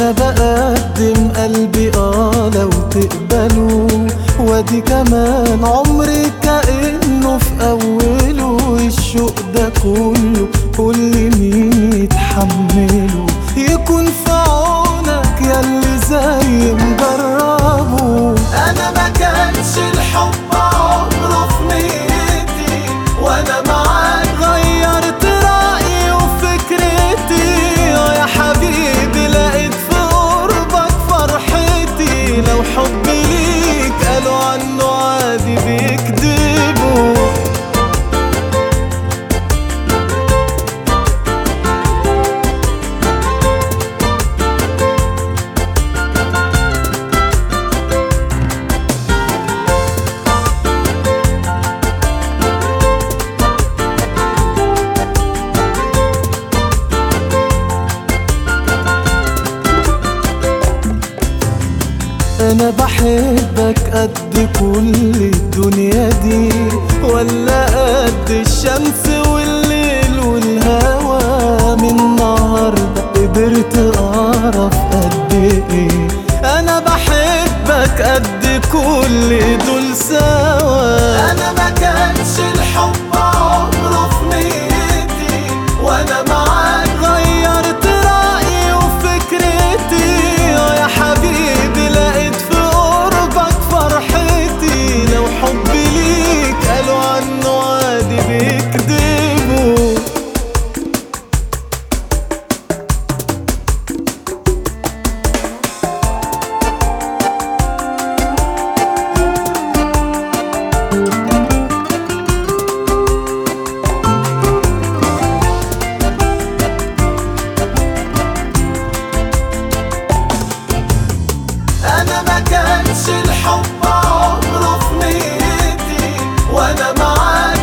انا بقدم قلبي اه لو تقبلوا وادي كمان عمري كأنه في اوله الشوق ده كله كل مين يتحمله يكون في عونك ياللي زي مجربه انا ما كانش الحب عمره في نيتي وانا معاك غيرت رأيي وفكرتي اه يا حبيبي لقيت في قربك فرحتي لو حبي ليك قالوا عنه عادي بيكذبوا انا بحبك قد كل الدنيا دي ولا قد الشمس والليل والهوى من النهارده قدرت اعرف قد ايه انا بحبك قد كل دول سوا انا ما كانش الحب عمره في نيتي وانا معاك غيرت رأيي وفكرتي اه يا حبيبي لقيت في قربك فرحتي لو حبي ليك قالوا عنه عادي بيكذبوا انا ما كانش الحب عمره في نيتي وانا معاك